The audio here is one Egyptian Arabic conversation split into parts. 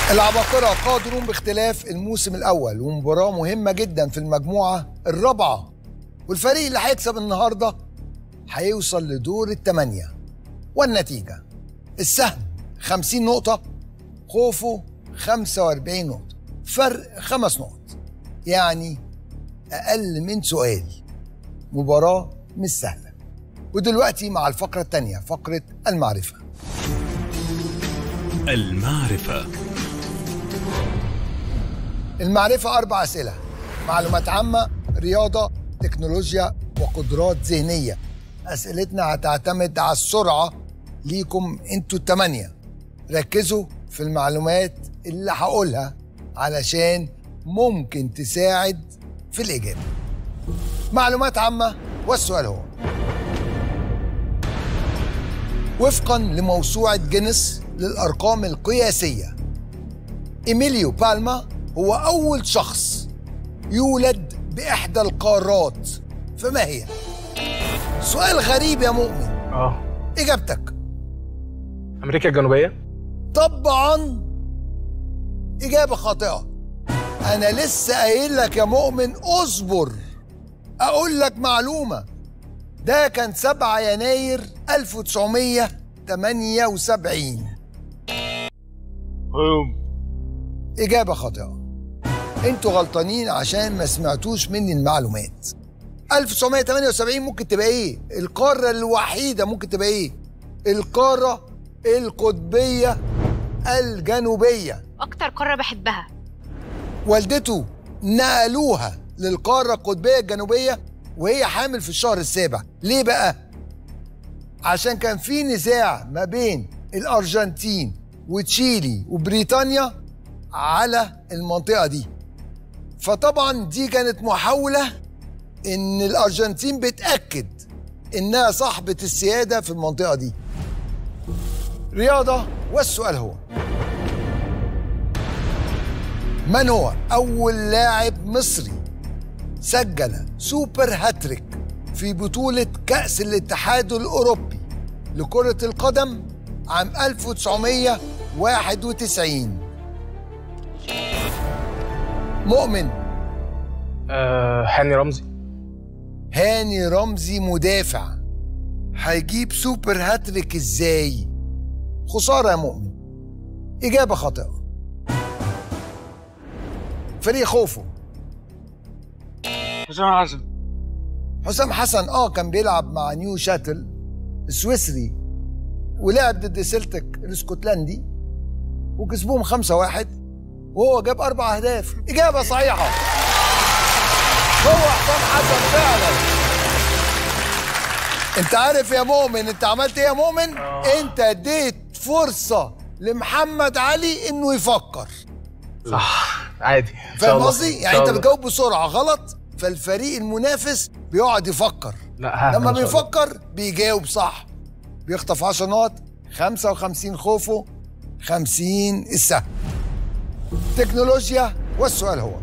العباقرة قادرون باختلاف الموسم الأول ومباراة مهمة جدا في المجموعة الرابعة والفريق اللي هيكسب النهاردة هيوصل لدور الثمانية والنتيجة السهم 50 نقطة خوفه 45 نقطة فرق خمس نقط يعني أقل من سؤال مباراة مش سهلة ودلوقتي مع الفقرة الثانية فقرة المعرفة المعرفة المعرفة أربع أسئلة معلومات عامة رياضة تكنولوجيا وقدرات ذهنية أسئلتنا هتعتمد على السرعة ليكم انتوا التمانية ركزوا في المعلومات اللي هقولها علشان ممكن تساعد في الإجابة معلومات عامة والسؤال هو وفقا لموسوعة جينيس للأرقام القياسية إيميليو بالما هو أول شخص يولد بإحدى القارات فما هي؟ سؤال غريب يا مؤمن اه إجابتك امريكا الجنوبيه طبعا إجابة خاطئة أنا لسه قايل لك يا مؤمن اصبر أقول لك معلومة ده كان 7 يناير 1978 إجابة خاطئة انتوا غلطانين عشان ما سمعتوش مني المعلومات 1978 ممكن تبقى ايه؟ القارة الوحيدة ممكن تبقى ايه؟ القارة القطبية الجنوبية اكتر قاره بحبها والدته نقلوها للقارة القطبية الجنوبية وهي حامل في الشهر السابع ليه بقى؟ عشان كان في نزاع ما بين الأرجنتين وتشيلي وبريطانيا على المنطقة دي فطبعا دي كانت محاولة إن الأرجنتين بتأكد إنها صاحبة السيادة في المنطقة دي رياضة والسؤال هو من هو أول لاعب مصري سجل سوبر هاتريك في بطولة كأس الاتحاد الأوروبي لكرة القدم عام 1991 مؤمن آه هاني رمزي هاني رمزي مدافع هيجيب سوبر هاتريك ازاي خسارة يا مؤمن إجابة خاطئة فريق خوفه حسام حسن حسام حسن اه كان بيلعب مع نيو شاتل السويسري ولعب ضد سيلتك الاسكتلندي وكسبوهم خمسة واحد وهو جاب أربع أهداف إجابة صحيحة هو حسام حسن فعلا أنت عارف يا مؤمن أنت عملت إيه يا مؤمن؟ أنت اديت فرصة لمحمد علي إنه يفكر صح عادي إن شاء فاهم الله. قصدي؟ إن يعني شاء أنت الله. بتجاوب بسرعة غلط فالفريق المنافس بيقعد يفكر لا ها لما إن شاء الله. بيفكر بيجاوب صح بيخطف 10 نقط 55 خوفه 50 السهم تكنولوجيا والسؤال هو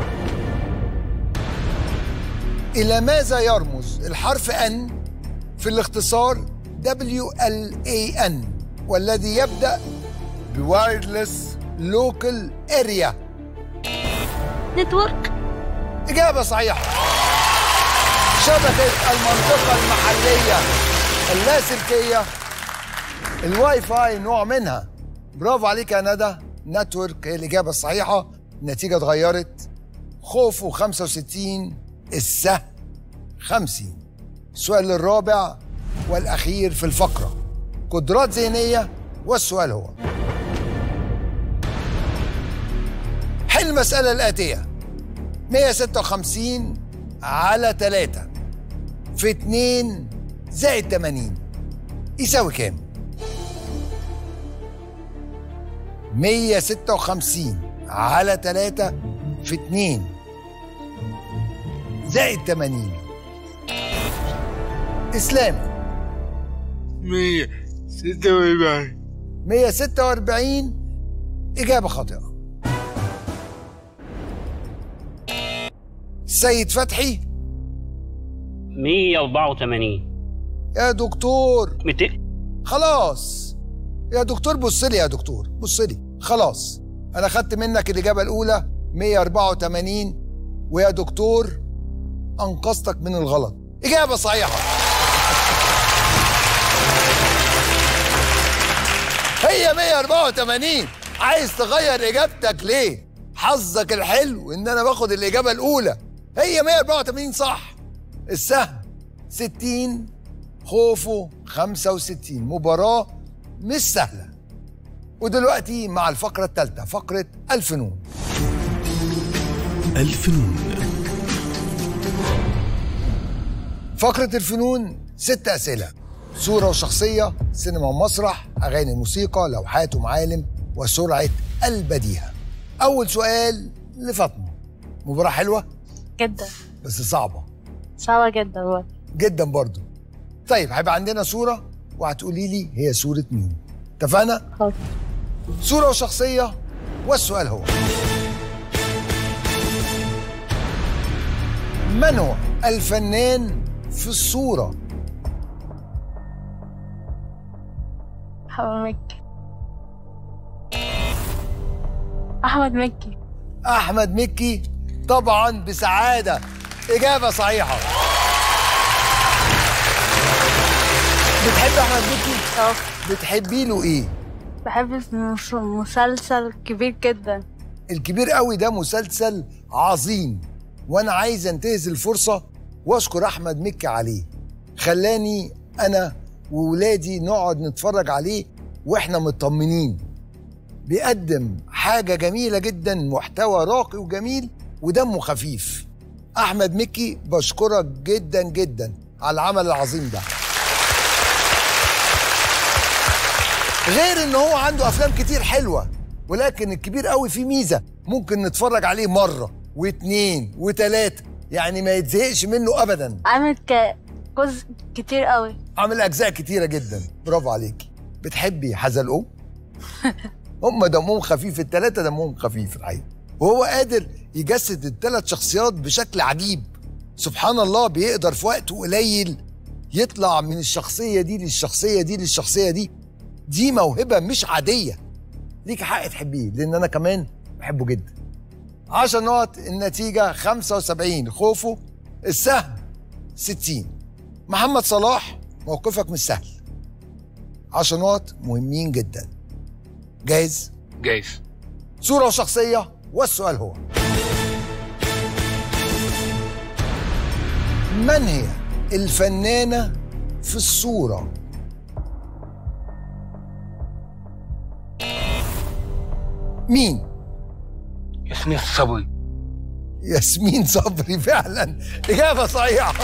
إلى ماذا يرمز الحرف N في الاختصار WLAN والذي يبدأ بوايرلس لوكال اريا نتورك إجابة صحيحة شبكة المنطقة المحلية اللاسلكية الواي فاي نوع منها برافو عليك يا ندى نتورك هي الإجابة الصحيحة النتيجة اتغيرت خوفه 65 السهم 50 السؤال الرابع والأخير في الفقرة قدرات ذهنية والسؤال هو حل المسألة الآتية 156 على 3 في 2 زائد 80 يساوي كام؟ 156 على 3 في 2 زائد 80 إسلام 146 146 إجابة خاطئة سيد فتحي 184 يا دكتور 200 خلاص يا دكتور بص لي يا دكتور بص لي خلاص انا خدت منك الاجابه الاولى 184 ويا دكتور انقذتك من الغلط اجابه صحيحه هي 184 عايز تغير اجابتك ليه حظك الحلو ان انا باخد الاجابه الاولى هي 184 صح السهم 60 خوفه 65 مباراه مش سهله ودلوقتي مع الفقره الثالثه فقره الفنون الفنون فقرة الفنون ست أسئلة صورة وشخصية سينما ومسرح أغاني موسيقى لوحات ومعالم وسرعة البديهة أول سؤال لفاطمة مباراة حلوة جدا بس صعبة صعبة جدا برضه جدا برضو طيب هيبقى عندنا صورة وهتقولي لي هي صورة مين اتفقنا؟ خلاص صورة وشخصية والسؤال هو من هو الفنان في الصورة؟ أحمد مكي أحمد مكي أحمد مكي طبعا بسعادة إجابة صحيحة بتحب أحمد مكي؟ اه بتحبي له إيه؟ بحب المس- مسلسل كبير جدا الكبير قوي ده مسلسل عظيم وانا عايز انتهز الفرصه واشكر احمد مكي عليه خلاني انا وولادي نقعد نتفرج عليه واحنا مطمنين بيقدم حاجه جميله جدا محتوى راقي وجميل ودمه خفيف احمد مكي بشكرك جدا جدا على العمل العظيم ده غير ان هو عنده افلام كتير حلوه ولكن الكبير قوي فيه ميزه ممكن نتفرج عليه مره واتنين وتلاته يعني ما يتزهقش منه ابدا عامل ك... جزء كتير قوي عامل اجزاء كتيره جدا برافو عليكي بتحبي حزلقوم هم دمهم خفيف التلاته دمهم خفيف الحقيقه وهو قادر يجسد الثلاث شخصيات بشكل عجيب سبحان الله بيقدر في وقت قليل يطلع من الشخصيه دي للشخصيه دي للشخصيه دي دي موهبه مش عاديه ليك حق تحبيه لان انا كمان بحبه جدا 10 نقط النتيجه 75 خوفه السهم 60 محمد صلاح موقفك مش سهل 10 نقط مهمين جدا جاهز جايز صورة وشخصية والسؤال هو من هي الفنانة في الصورة؟ مين؟ ياسمين الصبري ياسمين صبري فعلا إجابة صحيحة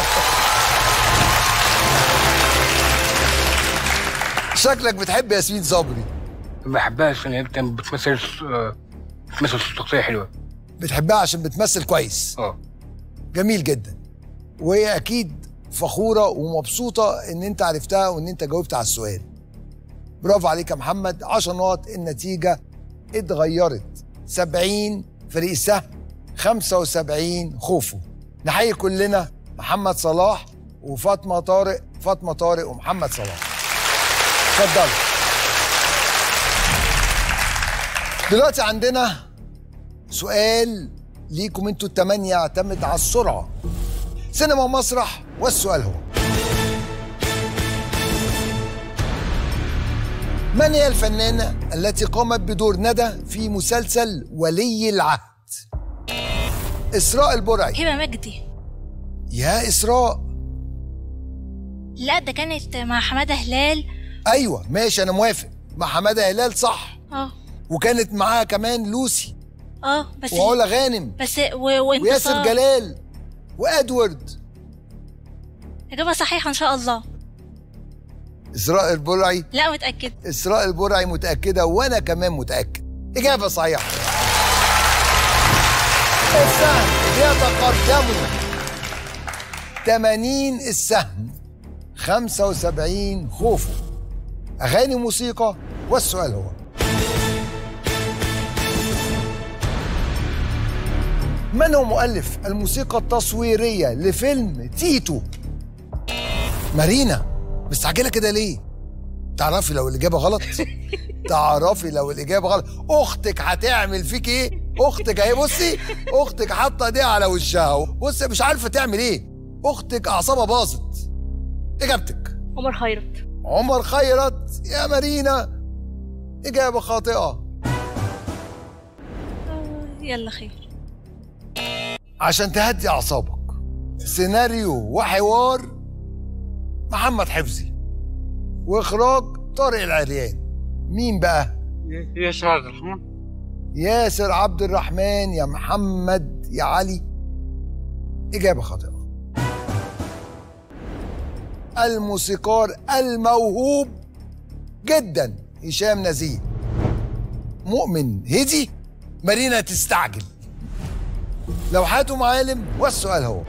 شكلك بتحب ياسمين صبري بحبها عشان هي بت- بتمثل آه، بتمثل شخصية حلوة بتحبها عشان بتمثل كويس اه جميل جدا وهي اكيد فخوره ومبسوطه ان انت عرفتها وان انت جاوبت على السؤال برافو عليك يا محمد 10 نقط النتيجه اتغيرت 70 فريق السهم 75 خوفه نحيي كلنا محمد صلاح وفاطمه طارق فاطمه طارق ومحمد صلاح اتفضلوا دلوقتي عندنا سؤال ليكم انتوا التمانية يعتمد على السرعة سينما ومسرح والسؤال هو من هي الفنانة التي قامت بدور ندى في مسلسل ولي العهد إسراء البرعي هبة مجدي يا إسراء لا ده كانت مع حمادة هلال أيوة ماشي أنا موافق مع حمادة هلال صح اه وكانت معاها كمان لوسي اه بس وعلا غانم بس و... وانتصار وياسر جلال وادوارد إجابة صحيحة إن شاء الله إسراء البرعي لا متأكد إسراء البرعي متأكدة وأنا كمان متأكد إجابة صحيحة السهم يتقدموا 80 السهم 75 خوفه أغاني موسيقى والسؤال هو من هو مؤلف الموسيقى التصويرية لفيلم تيتو؟ مارينا مستعجلة كده ليه؟ تعرفي لو الاجابه غلط تعرفي لو الاجابه غلط اختك هتعمل فيك ايه اختك اهي بصي اختك حاطه ايديها على وشها بصي مش عارفه تعمل ايه اختك اعصابها باظت اجابتك عمر خيرت عمر خيرت يا مارينا اجابه خاطئه آه، يلا خير عشان تهدي اعصابك سيناريو وحوار محمد حفظي واخراج طارق العريان مين بقى ياسر عبد الرحمن ياسر عبد الرحمن يا محمد يا علي إجابة خاطئة الموسيقار الموهوب جدا هشام نزيه مؤمن هدي مارينا تستعجل لوحاته معالم والسؤال هو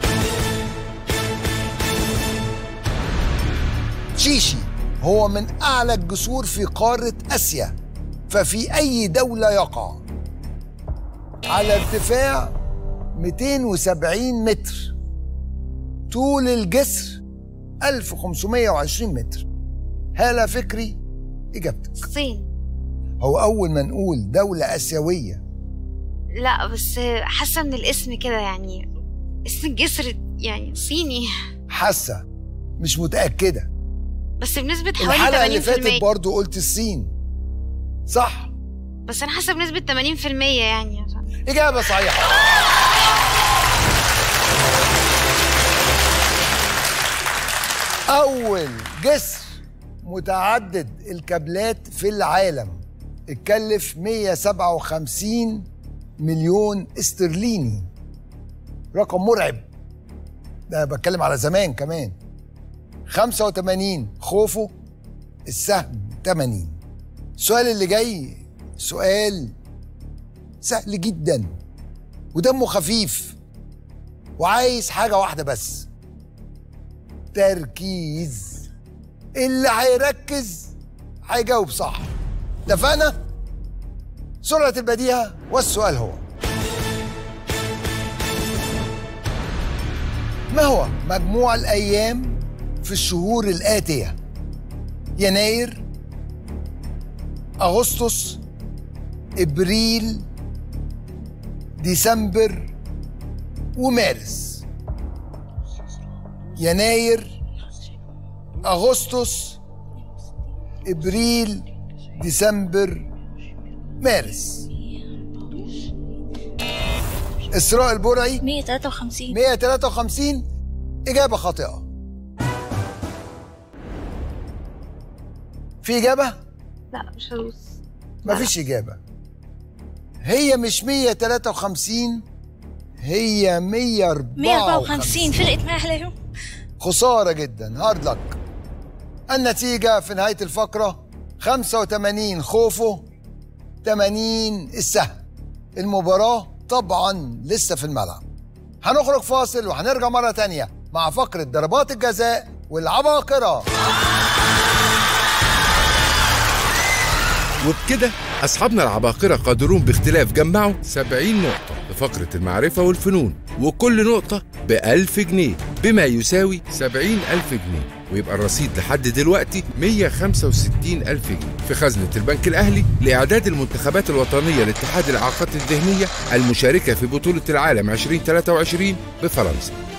تشيشي هو من أعلى الجسور في قارة آسيا ففي أي دولة يقع على ارتفاع 270 متر طول الجسر 1520 متر هالة فكري إجابتك الصين هو أول ما نقول دولة آسيوية لا بس حاسه من الاسم كده يعني اسم الجسر يعني صيني حاسة مش متأكدة بس بنسبة حوالي 80% الحلقة اللي فاتت برضو قلت الصين صح بس انا حاسه بنسبة 80% يعني إجابة صحيحة أول جسر متعدد الكابلات في العالم اتكلف 157 مليون استرليني رقم مرعب ده بتكلم على زمان كمان 85 خوفه السهم 80 السؤال اللي جاي سؤال سهل جدا ودمه خفيف وعايز حاجة واحدة بس تركيز اللي هيركز هيجاوب صح اتفقنا؟ سرعة البديهة والسؤال هو ما هو مجموع الأيام في الشهور الآتية؟ يناير أغسطس إبريل ديسمبر ومارس يناير أغسطس إبريل ديسمبر مارس إسراء البرعي 153 153 إجابة خاطئة في إجابة؟ لا مش هدوس مفيش إجابة هي مش 153 هي 154 154 فرقت معايا حلاهم خسارة جدا هارد لك النتيجة في نهاية الفقرة 85 خوفه 80 السهم المباراة طبعا لسه في الملعب هنخرج فاصل وهنرجع مرة تانية مع فقرة ضربات الجزاء والعباقرة وبكده أصحابنا العباقرة قادرون باختلاف جمعوا 70 نقطة لفقرة المعرفة والفنون وكل نقطة بألف جنيه بما يساوي 70 ألف جنيه ويبقى الرصيد لحد دلوقتي 165 ألف جنيه في خزنة البنك الأهلي لإعداد المنتخبات الوطنية لاتحاد الإعاقات الذهنية المشاركة في بطولة العالم 2023 بفرنسا